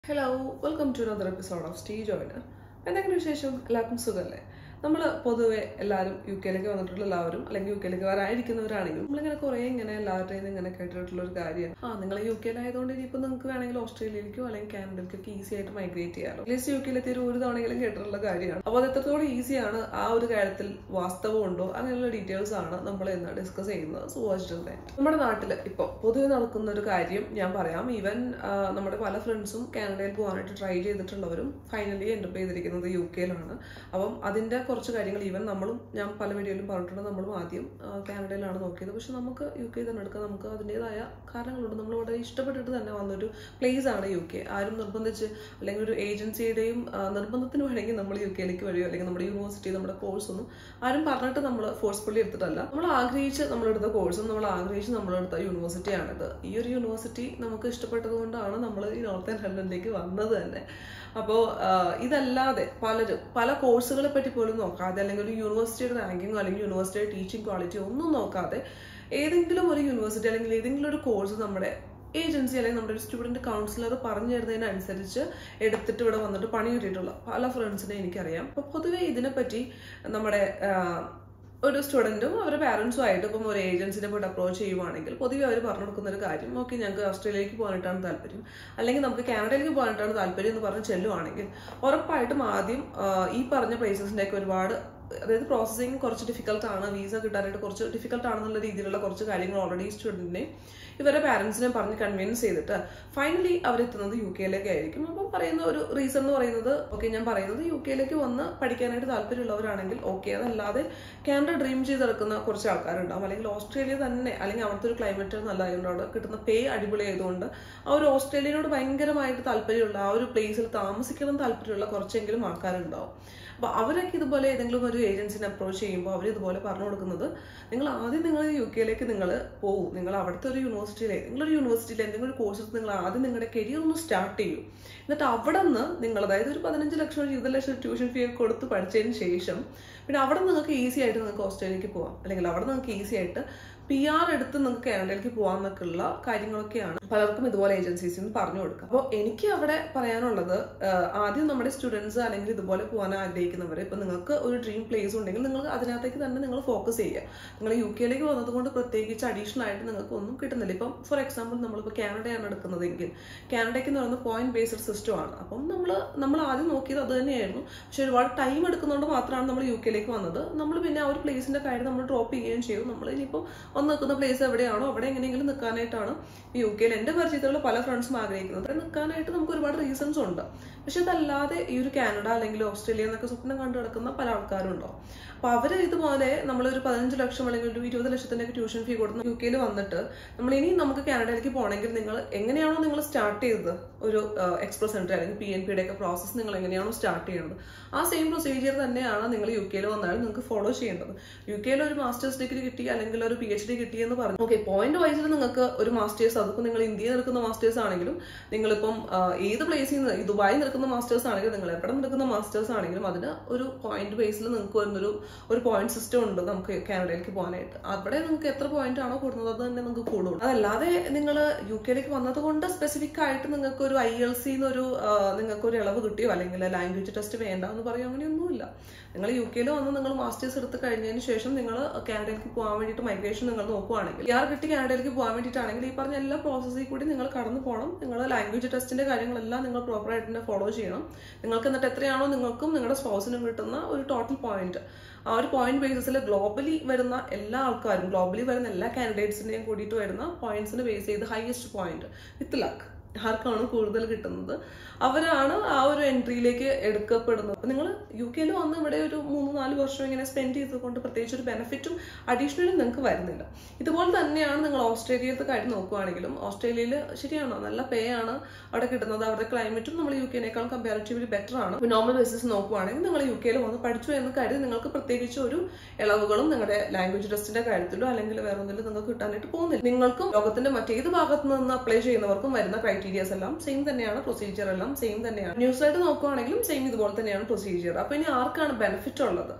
hello welcome to another episode of സ്റ്റീ ജോയിനർ എന്തെങ്കിലും വിശേഷം എല്ലാവർക്കും സുഖമല്ലേ നമ്മൾ പൊതുവെ എല്ലാവരും യു കെയിലേക്ക് വന്നിട്ടുള്ള എല്ലാവരും അല്ലെങ്കിൽ യു കെയിലേക്ക് വരാനിരിക്കുന്നവരാണെങ്കിലും നമ്മളിങ്ങനെ കുറേ ഇങ്ങനെ എല്ലാവരുടെയും ഇങ്ങനെ കേട്ടിട്ടുള്ള ഒരു കാര്യമാണ് ആ നിങ്ങൾ യു കെയിലായതുകൊണ്ട് ഇനിയിപ്പോൾ നിങ്ങൾക്ക് വേണമെങ്കിൽ ഓസ്ട്രേലിയയിലേക്കോ അല്ലെങ്കിൽ കാനഡയിലേക്കൊക്കെ ഈസി ആയിട്ട് മൈഗ്രേറ്റ് ചെയ്യാമല്ലോ അറ്റ്ലീസ്റ്റ് യു കെയിലെത്തിയ ഒരു തവണയെങ്കിലും കേട്ടിട്ടുള്ള കാര്യമാണ് അപ്പോൾ അത് എത്രത്തോളം ഈസിയാണ് ആ ഒരു കാര്യത്തിൽ വാസ്തവമുണ്ടോ അങ്ങനെയുള്ള ഡീറ്റെയിൽസ് ആണ് നമ്മൾ ഇന്ന് ഡിസ്കസ് ചെയ്യുന്നത് സുവാജിന്റെ നമ്മുടെ നാട്ടിൽ ഇപ്പോൾ പൊതുവെ നടക്കുന്ന ഒരു കാര്യം ഞാൻ പറയാം ഈവൻ നമ്മുടെ പല ഫ്രണ്ട്സും കാനഡയിൽ പോകാനായിട്ട് ട്രൈ ചെയ്തിട്ടുള്ളവരും ഫൈനലി എൻ്റർ ചെയ്തിരിക്കുന്നത് യു കെയിലാണ് അപ്പം അതിൻ്റെ കുറച്ച് കാര്യങ്ങൾ ഈവൻ നമ്മളും ഞാൻ പല വീഡിയോയിലും പറഞ്ഞിട്ടുണ്ട് നമ്മളും ആദ്യം ആ, കാനഡയിലാണ് നോക്കിയത് പക്ഷെ നമുക്ക് യു കെ തന്നെ എടുക്കാം നമുക്ക് അതിൻ്റെതായ കാരണങ്ങളുണ്ട് നമ്മൾ വളരെ ഇഷ്ടപ്പെട്ടിട്ട് തന്നെ വന്നൊരു പ്ലേസ് ആണ് യു കെ ആരും നിർബന്ധിച്ച് അല്ലെങ്കിൽ ഒരു ഏജൻസിയുടെയും ആ, നിർബന്ധത്തിന് വേണമെങ്കിൽ നമ്മൾ യു കെയിലേക്ക് വരികയോ അല്ലെങ്കിൽ നമ്മുടെ യൂണിവേഴ്സിറ്റി നമ്മുടെ കോഴ്സ് ഒന്നും ആരും പറഞ്ഞിട്ട് നമ്മൾ ഫോഴ്സ്ഫുള്ളി എടുത്തിട്ടല്ല നമ്മൾ ആഗ്രഹിച്ച് നമ്മളെടുത്ത കോഴ്സും നമ്മൾ ആഗ്രഹിച്ച് നമ്മളെടുത്ത യൂണിവേഴ്സിറ്റിയാണിത് ഈ ഒരു യൂണിവേഴ്സിറ്റി നമുക്ക് ഇഷ്ടപ്പെട്ടത് കൊണ്ടാണ് നമ്മൾ ഈ നോർത്തേൺ ഹെല്ലൻഡിലേക്ക് വന്നത് തന്നെ അപ്പോൾ ഇതല്ലാതെ പലരും പല കോഴ്സുകളെ പറ്റി പോലും നോക്കാതെ അല്ലെങ്കിൽ ഒരു യൂണിവേഴ്സിറ്റിയുടെ റാങ്കിങ്ങോ അല്ലെങ്കിൽ യൂണിവേഴ്സിറ്റിയുടെ ടീച്ചിങ് ക്വാളിറ്റിയോ ഒന്നും നോക്കാതെ ഏതെങ്കിലും ഒരു യൂണിവേഴ്സിറ്റി അല്ലെങ്കിൽ ഏതെങ്കിലും ഒരു കോഴ്സ് നമ്മുടെ ഏജൻസി അല്ലെങ്കിൽ നമ്മുടെ ഒരു സ്റ്റുഡൻറ് കൗൺസിലർ പറഞ്ഞു തരുന്നതിനനുസരിച്ച് എടുത്തിട്ട് ഇവിടെ വന്നിട്ട് പണി കിട്ടിയിട്ടുള്ള പല ഫ്രണ്ട്സിനെ എനിക്കറിയാം അപ്പോൾ പൊതുവെ ഇതിനെപ്പറ്റി നമ്മുടെ ആ, ഒരു സ്റ്റുഡൻറ്റും അവരുടെ പാരൻസും ആയിട്ട് ഇപ്പം ഒരു ഏജൻസിനെ പോയിട്ട് അപ്രോച്ച് ചെയ്യുവാണെങ്കിൽ പൊതുവെ അവർ പറഞ്ഞു കൊടുക്കുന്ന ഒരു കാര്യം ഓക്കെ ഞങ്ങൾക്ക് ഓസ്ട്രേലിയയിലേക്ക് പോകാനായിട്ടാണ് താല്പര്യം അല്ലെങ്കിൽ നമുക്ക് കാനഡയിലേക്ക് പോകാനായിട്ടാണ് താല്പര്യം എന്ന് പറഞ്ഞ് ചെല്ലുവാണെങ്കിൽ ഉറപ്പായിട്ടും ആദ്യം ആ, ഈ പറഞ്ഞ പ്ലേസസിൻ്റെ ഒക്കെ ഒരുപാട് അതായത് പ്രോസസ്സിങ് കുറച്ച് ഡിഫിക്കൽട്ട് ആണ് വീസ കിട്ടാനായിട്ട് കുറച്ച് ഡിഫിക്കൽട്ട് ആണെന്നുള്ള രീതിയിലുള്ള കുറച്ച് കാര്യങ്ങൾ ഓൾറെഡി സ്റ്റുഡൻറ്റിനെ ഇവരുടെ പാരൻസിനെ പറഞ്ഞ് കൺവിൻസ് ചെയ്തിട്ട് ഫൈനലി അവരെത്തുന്നത് യു കെയിലേക്ക് ആയിരിക്കും അപ്പം പറയുന്ന ഒരു റീസൺ എന്ന് പറയുന്നത് ഓക്കെ ഞാൻ പറയുന്നത് യു കെയിലേക്ക് വന്ന് പഠിക്കാനായിട്ട് താല്പര്യമുള്ളവരാണെങ്കിൽ ഓക്കെ അതല്ലാതെ കാനഡ ഡ്രീം ചെയ്തെടുക്കുന്ന കുറച്ച് ആൾക്കാരുണ്ടാവും അല്ലെങ്കിൽ ഓസ്ട്രേലിയ തന്നെ അല്ലെങ്കിൽ അവിടുത്തെ ഒരു ക്ലൈമറ്റ് നല്ലതായതുകൊണ്ട് അവിടെ കിട്ടുന്ന പേ അടിപൊളി ആയതുകൊണ്ട് ആ ഒരു ഓസ്ട്രേലിയനോട് ഭയങ്കരമായിട്ട് താല്പര്യമുള്ള ആ ഒരു പ്ലേസിൽ താമസിക്കണം താല്പര്യമുള്ള കുറച്ചെങ്കിലും ആൾക്കാരുണ്ടാവും അപ്പോൾ അവരൊക്കെ ഇതുപോലെ ഏതെങ്കിലും ഒരു ഏജൻസിനെ അപ്രോച്ച് ചെയ്യുമ്പോൾ അവർ ഇതുപോലെ പറഞ്ഞു കൊടുക്കുന്നത് നിങ്ങൾ ആദ്യം നിങ്ങൾ യു കെയിലേക്ക് നിങ്ങൾ പോകും നിങ്ങൾ അവിടുത്തെ ഒരു യൂണിവേഴ്സിറ്റിയിലെ നിങ്ങളൊരു യൂണിവേഴ്സിറ്റിയിൽ എന്തെങ്കിലും ഒരു കോഴ്സ് എടുത്ത് നിങ്ങൾ ആദ്യം നിങ്ങളുടെ കരിയർ ഒന്ന് സ്റ്റാർട്ട് ചെയ്യും എന്നിട്ട് അവിടെ നിന്ന് നിങ്ങൾ അതായത് ഒരു പതിനഞ്ച് ലക്ഷം ഒരു ഇരുപത് ലക്ഷം ട്യൂഷൻ ഫീ ഒക്കെ കൊടുത്ത് പഠിച്ചതിന് ശേഷം പിന്നെ അവിടെ നിങ്ങൾക്ക് ഈസി ആയിട്ട് നിങ്ങൾക്ക് ഓസ്ട്രേലിയക്ക് പോകാം അല്ലെങ്കിൽ അവിടെ നിങ്ങൾക്ക് ഈസി ആയിട്ട് പി ആർ എടുത്ത് നിങ്ങൾക്ക് കാനഡയിലേക്ക് പോകാമെന്നൊക്കെ ഉള്ള കാര്യങ്ങളൊക്കെയാണ് പലർക്കും ഇതുപോലെ ഏജൻസീസിൽ നിന്ന് പറഞ്ഞു കൊടുക്കുക അപ്പോൾ എനിക്ക് അവിടെ പറയാനുള്ളത് ആഹ് ആദ്യം നമ്മുടെ സ്റ്റുഡൻസ് അല്ലെങ്കിൽ ഇതുപോലെ പോകാൻ ആഗ്രഹിക്കുന്നവർ ഇപ്പം നിങ്ങൾക്ക് ഒരു ഡ്രീം പ്ലേസ് ഉണ്ടെങ്കിൽ നിങ്ങൾ അതിനകത്തേക്ക് തന്നെ നിങ്ങൾ ഫോക്കസ് ചെയ്യുക നിങ്ങൾ യു കെയിലേക്ക് വന്നത് കൊണ്ട് പ്രത്യേകിച്ച് അഡീഷണൽ ആയിട്ട് നിങ്ങൾക്ക് ഒന്നും കിട്ടുന്നില്ല ഇപ്പം ഫോർ എക്സാമ്പിൾ നമ്മളിപ്പോൾ കാനഡയാണ് എടുക്കുന്നതെങ്കിൽ കാനഡയ്ക്ക് എന്ന് പറയുന്നത് പോയിന്റ് ബേസ്ഡ് സിസ്റ്റം ആണ് അപ്പം നമ്മൾ നമ്മൾ ആദ്യം നോക്കിയത് അത് തന്നെയായിരുന്നു പക്ഷെ ഒരുപാട് ടൈം എടുക്കുന്നതുകൊണ്ട് മാത്രമാണ് നമ്മൾ യു കെയിലേക്ക് വന്നത് നമ്മൾ പിന്നെ ആ ഒരു പ്ലേസിന്റെ കാര്യം നമ്മൾ ഡ്രോപ്പ് ചെയ്യുകയും ചെയ്യും നമ്മൾ ഇനിയിപ്പോൾ വന്ന് നിൽക്കുന്ന പ്ലേസ് എവിടെയാണോ അവിടെ എങ്ങനെയെങ്കിലും നിൽക്കാനായിട്ടാണ് യു കെയിൽ എൻ്റെ പരിചയത്തിലുള്ള പല ഫ്രണ്ട്സും ആഗ്രഹിക്കുന്നത് അവിടെ നിൽക്കാനായിട്ട് നമുക്ക് ഒരുപാട് റീസൺസ് ഉണ്ട് പക്ഷെ അതല്ലാതെ ഈ ഒരു കാനഡ അല്ലെങ്കിൽ ഓസ്ട്രേലിയ എന്നൊക്കെ സ്വപ്നം കണ്ടു കിടക്കുന്ന പല ആൾക്കാരും ഉണ്ടാവും അപ്പൊ അവര് ഇതുപോലെ നമ്മളൊരു പതിനഞ്ച് ലക്ഷം അല്ലെങ്കിൽ ഒരു ഇരുപത് ലക്ഷത്തിന്റെ ഒക്കെ ട്യൂഷൻ ഫീ കൊടുത്ത് യു കെയിൽ വന്നിട്ട് നമ്മൾ ഇനി നമുക്ക് കാനഡയിലേക്ക് പോകണമെങ്കിൽ നിങ്ങൾ എങ്ങനെയാണോ നിങ്ങൾ സ്റ്റാർട്ട് ചെയ്തത് ഒരു എക്സ്പ്രസ് എൻട്രി അല്ലെങ്കിൽ പി എൻ പിയുടെ ഒക്കെ പ്രോസസ്സ് നിങ്ങൾ എങ്ങനെയാണോ സ്റ്റാർട്ട് ചെയ്യുന്നത് ആ സെയിം പ്രൊസീജിയർ തന്നെയാണ് നിങ്ങൾ യു കെയിൽ വന്നാൽ നിങ്ങൾക്ക് ഫോളോ ചെയ്യേണ്ടത് യു കെയിൽ ഒരു മാസ്റ്റേഴ്സ് ഡിഗ്രി കിട്ടി അല്ലെങ്കിൽ ഒരു പി എച്ച് ഡി കിട്ടി എന്ന് പറഞ്ഞു ഓക്കെ പോയിന്റ് വൈസിൽ നിങ്ങൾക്ക് ഒരു മാസ്റ്റേഴ്സ് അതിപ്പോൾ നിങ്ങൾ ഇന്ത്യയിൽ നിൽക്കുന്ന മാസ്റ്റേഴ്സ് ആണെങ്കിലും നിങ്ങളിപ്പം ആ, ഏത് പ്ലേസിൽ നിന്ന് ഈ ദുബായിൽ നിൽക്കുന്ന മാസ്റ്റേഴ്സ് ആണെങ്കിലും നിങ്ങൾ എവിടെ നിൽക്കുന്ന മാസ്റ്റേഴ്സ് ആണെങ്കിലും അതിന് ഒരു പോയിന്റ് ബേസിൽ നിങ്ങൾക്ക് വരുന്നൊരു ഒരു പോയിന്റ് സിസ്റ്റം ഉണ്ട് നമുക്ക് കാനഡയിലേക്ക് പോകാനായിട്ട് അവിടെ നിങ്ങൾക്ക് എത്ര പോയിന്റ് ആണോ കൂടുന്നത് അത് തന്നെ നിങ്ങൾക്ക് കൂടുള്ളൂ അതല്ലാതെ നിങ്ങൾ യു കെയിലേക്ക് വന്നത് കൊണ്ട് സ്പെസിഫിക് ആയിട്ട് നിങ്ങൾക്ക് ഒരു ഐ എൽ സി എന്നൊരു നിങ്ങൾക്ക് ഒരു ഇളവ് കിട്ടിയോ അല്ലെങ്കിൽ ലാംഗ്വേജ് ടെസ്റ്റ് വേണ്ട എന്ന് പറയും അങ്ങനെയൊന്നുമില്ല നിങ്ങൾ യു കെയിൽ വന്ന് നിങ്ങൾ മാസ്റ്റേഴ്സ് എടുത്ത് കഴിഞ്ഞതിന് ശേഷം നിങ്ങൾ കാനഡയിലേക്ക് പോകാൻ വേണ്ടിയിട്ട് മൈഗ്രേഷൻ നിങ്ങൾ നോക്കുവാണെങ്കിൽ യാർ കിട്ടി കാനഡയിലേക്ക് പോകാൻ വേണ്ടിയിട്ടാണെങ്കിൽ ഈ പറഞ്ഞ എല്ലാ പ്രോസസ്സിൽ കൂടി നിങ്ങൾ കടന്നു പോകണം നിങ്ങൾ ലാംഗ്വേജ് ടെസ്റ്റിന്റെ കാര്യങ്ങളെല്ലാം നിങ്ങൾ പ്രോപ്പർ ആയിട്ട് തന്നെ ഫോളോ ചെയ്യണം നിങ്ങൾക്ക് എന്നിട്ട് എത്രയാണോ നിങ്ങൾക്കും നിങ്ങളുടെ സ്പോസിനും കിട്ടുന്ന ഒരു ടോട്ടൽ പോയിന്റ് ആ ഒരു പോയിന്റ് ബേസിസിൽ ഗ്ലോബലി വരുന്ന എല്ലാ ആൾക്കാരും ഗ്ലോബലി വരുന്ന എല്ലാ കാൻഡിഡേറ്റ്സിനെയും കൂടിയിട്ട് വരുന്ന പോയിന്റ്സിന് ബേസ് ചെയ്ത് ഹയസ്റ്റ് പോയിന്റ് വിത്ത് ലക്ക് ആർക്കാണ് കൂടുതൽ കിട്ടുന്നത് അവരാണ് ആ ഒരു എൻട്രിയിലേക്ക് എടുക്കപ്പെടുന്നത് അപ്പൊ നിങ്ങൾ യു കെയിൽ വന്ന് ഇവിടെ ഒരു മൂന്ന് നാല് വർഷം ഇങ്ങനെ സ്പെൻഡ് ചെയ്തുകൊണ്ട് പ്രത്യേകിച്ച് ഒരു ബെനിഫിറ്റും അഡീഷണലും നിങ്ങൾക്ക് വരുന്നില്ല ഇതുപോലെ തന്നെയാണ് നിങ്ങൾ ഓസ്ട്രേലിയത്തെ കാര്യം നോക്കുവാണെങ്കിലും ഓസ്ട്രേലിയയിൽ ശരിയാണോ നല്ല പേ ആണ് അവിടെ കിട്ടുന്നത് അവരുടെ ക്ലൈമറ്റും നമ്മൾ യു കെനേക്കാൾ കമ്പാരിറ്റീവ്ലി ബെറ്റർ ആണ് നോർമൽ ബേസിസ് നോക്കുവാണെങ്കിൽ നിങ്ങൾ യു കെയിൽ വന്ന് പഠിച്ചു എന്ന് കാര്യം നിങ്ങൾക്ക് പ്രത്യേകിച്ച് ഒരു ഇളവുകളും നിങ്ങളുടെ ലാംഗ്വേജ് ടെസ്റ്റിന്റെ കാര്യത്തിലോ അല്ലെങ്കിൽ വേറെ ഒന്നിലും നിങ്ങൾക്ക് കിട്ടാനായിട്ട് പോകുന്നില്ല നിങ്ങൾക്കും ലോകത്തിന്റെ മറ്റേത് ഭാഗത്ത് നിന്ന് അപ്ലൈ ചെയ്യുന്നവർക്കും വരുന്ന ക്രൈറ്റീരിയസ് എല്ലാം സെയിം തന്നെയാണ് പ്രൊസീജിയർ എല്ലാം സെയിം തന്നെയാണ് ന്യൂസിലായിട്ട് നോക്കുവാണെങ്കിലും സെയിം ഇതുപോലെ തന്നെയാണ് പ്രൊസീജിയർ അപ്പൊ ഇനി ആർക്കാണ് ബെനിഫിറ്റ് ഉള്ളത്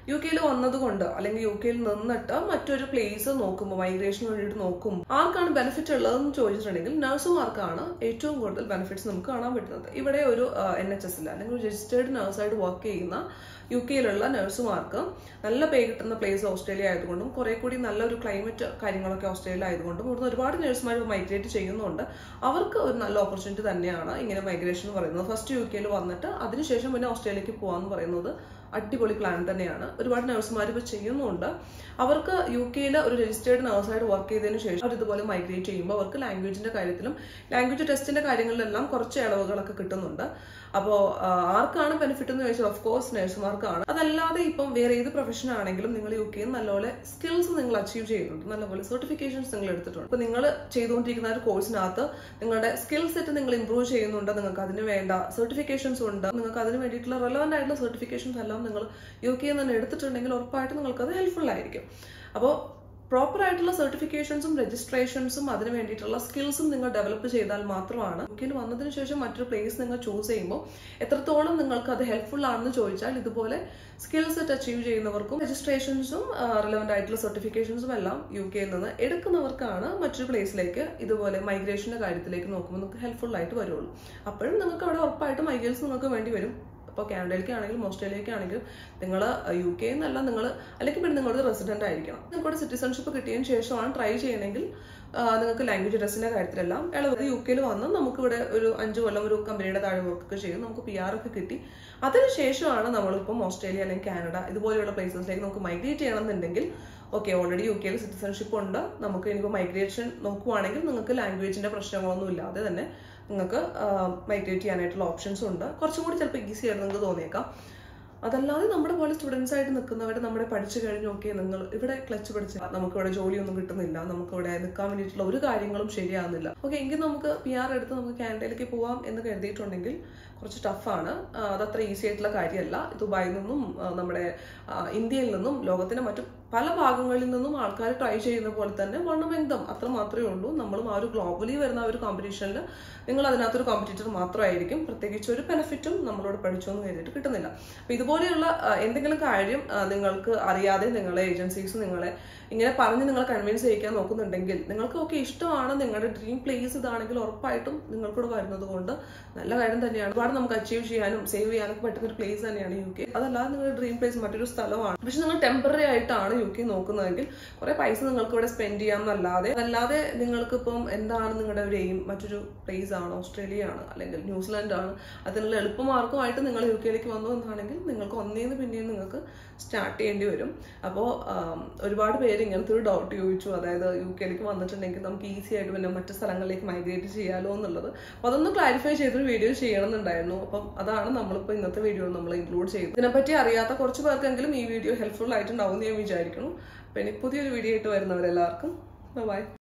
യു കെയിൽ വന്നതുകൊണ്ട് അല്ലെങ്കിൽ യു കെയിൽ നിന്നിട്ട് മറ്റൊരു പ്ലേസ് നോക്കുമ്പോൾ മൈഗ്രേഷന് വേണ്ടിയിട്ട് നോക്കും ആർക്കാണ് ബെനിഫിറ്റ് ഉള്ളതെന്ന് ചോദിച്ചിട്ടുണ്ടെങ്കിൽ നഴ്സുമാർക്കാണ് ഏറ്റവും കൂടുതൽ ബെനിഫിറ്റ്സ് നമുക്ക് കാണാൻ പറ്റുന്നത് ഇവിടെ ഒരു എൻ എച്ച് എസിൽ അല്ലെങ്കിൽ ഒരു രജിസ്റ്റേർഡ് നഴ്സായിട്ട് വർക്ക് ചെയ്യുന്ന യു കെയിലുള്ള നഴ്സുമാർക്ക് നല്ല പേ കിട്ടുന്ന പ്ലേസ് ഓസ്ട്രേലിയ ആയതുകൊണ്ടും കുറെ കൂടി നല്ലൊരു ക്ലൈമറ്റ് കാര്യങ്ങളൊക്കെ ഓസ്ട്രേലിയ ആയതുകൊണ്ടും ഇവിടുന്ന് ഒരുപാട് നഴ്സുമാർ മൈഗ്രേറ്റ് ചെയ്യുന്നുണ്ട് അവർക്ക് ഒരു നല്ല ഓപ്പർച്യൂണിറ്റി തന്നെയാണ് ഇങ്ങനെ മൈഗ്രേഷൻ എന്ന് പറയുന്നത് ഫസ്റ്റ് യു കെയിൽ വന്നിട്ട് അതിനുശേഷം പിന്നെ ഓസ്ട്രേലിയക്ക് പോകാന്ന് പറയുന്നത് അടിപൊളി പ്ലാൻ തന്നെയാണ് ഒരുപാട് നഴ്സുമാർ ഇപ്പോൾ ചെയ്യുന്നുണ്ട് അവർക്ക് യു കെയിൽ ഒരു രജിസ്റ്റേർഡ് നഴ്സായിട്ട് വർക്ക് ചെയ്തതിന് ശേഷം അവർ ഇതുപോലെ മൈഗ്രേറ്റ് ചെയ്യുമ്പോൾ അവർക്ക് ലാംഗ്വേജിന്റെ കാര്യത്തിലും ലാംഗ്വേജ് ടെസ്റ്റിന്റെ കാര്യങ്ങളിലെല്ലാം കുറച്ച് ഇളവുകളൊക്കെ കിട്ടുന്നുണ്ട് അപ്പോൾ ആർക്കാണ് ബെനിഫിറ്റ് എന്ന് ചോദിച്ചാൽ ഓഫ് കോഴ്സ് നഴ്സുമാർക്കാണ് അതല്ലാതെ ഇപ്പം വേറെ ഏത് പ്രൊഫഷൻ ആണെങ്കിലും നിങ്ങൾ യു കെയിൽ നല്ലപോലെ സ്കിൽസ് നിങ്ങൾ അച്ചീവ് ചെയ്യുന്നുണ്ട് നല്ലപോലെ സർട്ടിഫിക്കേഷൻസ് നിങ്ങൾ എടുത്തിട്ടുണ്ട് അപ്പോൾ നിങ്ങൾ ചെയ്തുകൊണ്ടിരിക്കുന്ന ഒരു കോഴ്സിനകത്ത് നിങ്ങളുടെ സ്കിൽ സെറ്റ് നിങ്ങൾ ഇംപ്രൂവ് ചെയ്യുന്നുണ്ട് നിങ്ങൾക്ക് അതിന് വേണ്ട സർട്ടിഫിക്കേഷൻസ് ഉണ്ട് നിങ്ങൾക്ക് അതിന് വേണ്ടിയിട്ടുള്ള റെലവെന്റ് ആയിട്ടുള്ള സർട്ടിഫിക്കേഷൻസ് എല്ലാം നിങ്ങൾ യു കെയിൽ തന്നെ എടുത്തിട്ടുണ്ടെങ്കിൽ ഉറപ്പായിട്ടും നിങ്ങൾക്ക് അത് ഹെൽപ്ഫുൾ ആയിരിക്കും അപ്പോൾ പ്രോപ്പർ ആയിട്ടുള്ള സർട്ടിഫിക്കേഷൻസും രജിസ്ട്രേഷൻസും അതിന് വേണ്ടിയിട്ടുള്ള സ്കിൽസും നിങ്ങൾ ഡെവലപ്പ് ചെയ്താൽ മാത്രമാണ് യുകെയിൽ വന്നതിന് ശേഷം മറ്റൊരു പ്ലേസ് നിങ്ങൾ ചൂസ് ചെയ്യുമ്പോൾ എത്രത്തോളം നിങ്ങൾക്ക് അത് ഹെൽപ്ഫുൾ ആണെന്ന് ചോദിച്ചാൽ ഇതുപോലെ സ്കിൽസ് സെറ്റ് അച്ചീവ് ചെയ്യുന്നവർക്കും രജിസ്ട്രേഷൻസും റിലവൻ്റ് ആയിട്ടുള്ള സർട്ടിഫിക്കേഷൻസും എല്ലാം യു കെയിൽ നിന്ന് എടുക്കുന്നവർക്കാണ് മറ്റൊരു പ്ലേസിലേക്ക് ഇതുപോലെ മൈഗ്രേഷന്റെ കാര്യത്തിലേക്ക് നോക്കുമ്പോൾ നിങ്ങൾക്ക് ഹെൽപ്ഫുൾ ആയിട്ട് വരുള്ളൂ അപ്പോഴും നിങ്ങൾക്ക് അവിടെ ഉറപ്പായിട്ടും മൈഗ്രേറ്റ്സ് നിങ്ങൾക്ക് വേണ്ടി വരും ഇപ്പോൾ കാനഡയിലേക്ക് ആണെങ്കിലും ഓസ്ട്രേലിയക്ക് ആണെങ്കിലും നിങ്ങൾ യു കെ എന്നല്ല നിങ്ങൾ അല്ലെങ്കിൽ പിന്നെ നിങ്ങളുടെ റെസിഡന്റ് ആയിരിക്കണം നിങ്ങളുടെ സിറ്റിസൺഷിപ്പ് കിട്ടിയതിന് ശേഷമാണ് ട്രൈ ചെയ്യണമെങ്കിൽ നിങ്ങൾക്ക് ലാംഗ്വേജ് ടെസ്റ്റിന്റെ കാര്യത്തിലെല്ലാം ഇളവ് യു കെയിൽ വന്ന് നമുക്ക് ഇവിടെ ഒരു അഞ്ച് കൊല്ലം ഒരു കമ്പനിയുടെ താഴെ വർക്കൊക്കെ ചെയ്യും നമുക്ക് പി ആർ ഒക്കെ കിട്ടി അതിനുശേഷമാണ് നമ്മളിപ്പം ഓസ്ട്രേലിയ അല്ലെങ്കിൽ കാനഡ ഇതുപോലെയുള്ള പ്ലേസസിലേക്ക് നമുക്ക് മൈഗ്രേറ്റ് ചെയ്യണമെന്നുണ്ടെങ്കിൽ ഓക്കെ ഓൾറെഡി യു കെയിൽ സിറ്റിസൺഷിപ്പ് ഉണ്ട് നമുക്ക് ഇനിയിപ്പോൾ മൈഗ്രേഷൻ നോക്കുവാണെങ്കിൽ നിങ്ങൾക്ക് ലാംഗ്വേജിന്റെ പ്രശ്നങ്ങളൊന്നും ഇല്ലാതെ തന്നെ നിങ്ങൾക്ക് മൈഗ്രേറ്റ് ചെയ്യാനായിട്ടുള്ള ഓപ്ഷൻസ് ഉണ്ട് കുറച്ചും കൂടി ചിലപ്പോൾ ഈസി ആയിട്ട് നിങ്ങൾക്ക് തോന്നിയേക്കാം അതല്ലാതെ നമ്മുടെ പോലെ സ്റ്റുഡൻസ് ആയിട്ട് നിൽക്കുന്നവർ നമ്മുടെ പഠിച്ചു കഴിഞ്ഞ് ഓക്കെ നിങ്ങൾ ഇവിടെ ക്ലച്ച് പഠിച്ച് നമുക്ക് ഇവിടെ ജോലിയൊന്നും കിട്ടുന്നില്ല നമുക്ക് ഇവിടെ നിൽക്കാൻ വേണ്ടിയിട്ടുള്ള ഒരു കാര്യങ്ങളും ശരിയാകുന്നില്ല ഓക്കെ എങ്കിൽ നമുക്ക് പി ആർ എടുത്ത് നമുക്ക് കാനഡയിലേക്ക് പോവാം എന്ന് കരുതിയിട്ടുണ്ടെങ്കിൽ കുറച്ച് ടഫാണ് അതത്ര ഈസി ആയിട്ടുള്ള കാര്യമല്ല ദുബായിൽ നിന്നും നമ്മുടെ ഇന്ത്യയിൽ നിന്നും ലോകത്തിന്റെ മറ്റു പല ഭാഗങ്ങളിൽ നിന്നും ആൾക്കാർ ട്രൈ ചെയ്യുന്ന പോലെ തന്നെ വണ്ണമെങ്തം അത്ര മാത്രമേ ഉള്ളൂ നമ്മളും ആ ഒരു ഗ്ലോബലി വരുന്ന ആ ഒരു കോമ്പറ്റീഷനിൽ നിങ്ങൾ അതിനകത്തൊരു കോമ്പറ്റീറ്റർ മാത്രമായിരിക്കും പ്രത്യേകിച്ച് ഒരു ബെനിഫിറ്റും നമ്മളോട് പഠിച്ചു എന്ന് കരുതിയിട്ട് കിട്ടുന്നില്ല അപ്പൊ ഇതുപോലെയുള്ള എന്തെങ്കിലും കാര്യം നിങ്ങൾക്ക് അറിയാതെ നിങ്ങളെ ഏജൻസീസ് നിങ്ങളെ ഇങ്ങനെ പറഞ്ഞ് നിങ്ങളെ കൺവിൻസ് ചെയ്യിക്കാൻ നോക്കുന്നുണ്ടെങ്കിൽ നിങ്ങൾക്ക് ഒക്കെ ഇഷ്ടമാണ് നിങ്ങളുടെ ഡ്രീം പ്ലേസ് ഇതാണെങ്കിൽ ഉറപ്പായിട്ടും നിങ്ങൾക്കൂടെ വരുന്നത് കൊണ്ട് നല്ല കാര്യം തന്നെയാണ് ഒരുപാട് നമുക്ക് അച്ചീവ് ചെയ്യാനും സേവ് ചെയ്യാനൊക്കെ പറ്റുന്ന ഒരു പ്ലേസ് തന്നെയാണ് യു കെ അതല്ലാതെ നിങ്ങളുടെ ഡ്രീം പ്ലേസ് മറ്റൊരു സ്ഥലമാണ് പക്ഷെ നിങ്ങൾ ടെമ്പററി ആയിട്ടാണ് യു കെ നോക്കുന്നതെങ്കിൽ കുറെ പൈസ നിങ്ങൾക്ക് ഇവിടെ സ്പെൻഡ് ചെയ്യാം എന്നല്ലാതെ അതല്ലാതെ നിങ്ങൾക്ക് ഇപ്പം എന്താണ് നിങ്ങളുടെ ഒരു എയിം മറ്റൊരു പ്ലേസ് ആണ് ഓസ്ട്രേലിയ ആണ് അല്ലെങ്കിൽ ന്യൂസിലാൻഡ് ആണ് അതിനുള്ള എളുപ്പമാർഗമായിട്ട് നിങ്ങൾ യു കെയിലേക്ക് വന്നു എന്നാണെങ്കിൽ നിങ്ങൾക്ക് ഒന്നേന്ന് പിന്നെയും നിങ്ങൾക്ക് സ്റ്റാർട്ട് ചെയ്യേണ്ടി വരും അപ്പോൾ ഒരുപാട് പേര് ഇങ്ങനത്തെ ഒരു ഡൗട്ട് ചോദിച്ചു അതായത് യു കെയിലേക്ക് വന്നിട്ടുണ്ടെങ്കിൽ നമുക്ക് ഈസി ആയിട്ട് പിന്നെ മറ്റു സ്ഥലങ്ങളിലേക്ക് മൈഗ്രേറ്റ് ചെയ്യാലോ എന്നുള്ളത് അപ്പോൾ അതൊന്ന് ക്ലാരിഫൈ ചെയ്തൊരു വീഡിയോ ചെയ്യണമെന്നുണ്ടായിരുന്നു അപ്പം അതാണ് നമ്മളിപ്പോൾ ഇന്നത്തെ വീഡിയോ നമ്മൾ ഇൻക്ലൂഡ് ചെയ്തത് ഇതിനെപ്പറ്റി അറിയാത്ത കുറച്ച് പേർക്കെങ്കിലും ഈ വീഡിയോ ഹെൽപ്ഫുൾ ആയിട്ടുണ്ടാവും എന്ന് ഞാൻ വിചാരിക്കുന്നു പിന്നെ പുതിയൊരു വീഡിയോ ആയിട്ട് വരുന്നവരെല്ലാവർക്കും ബൈ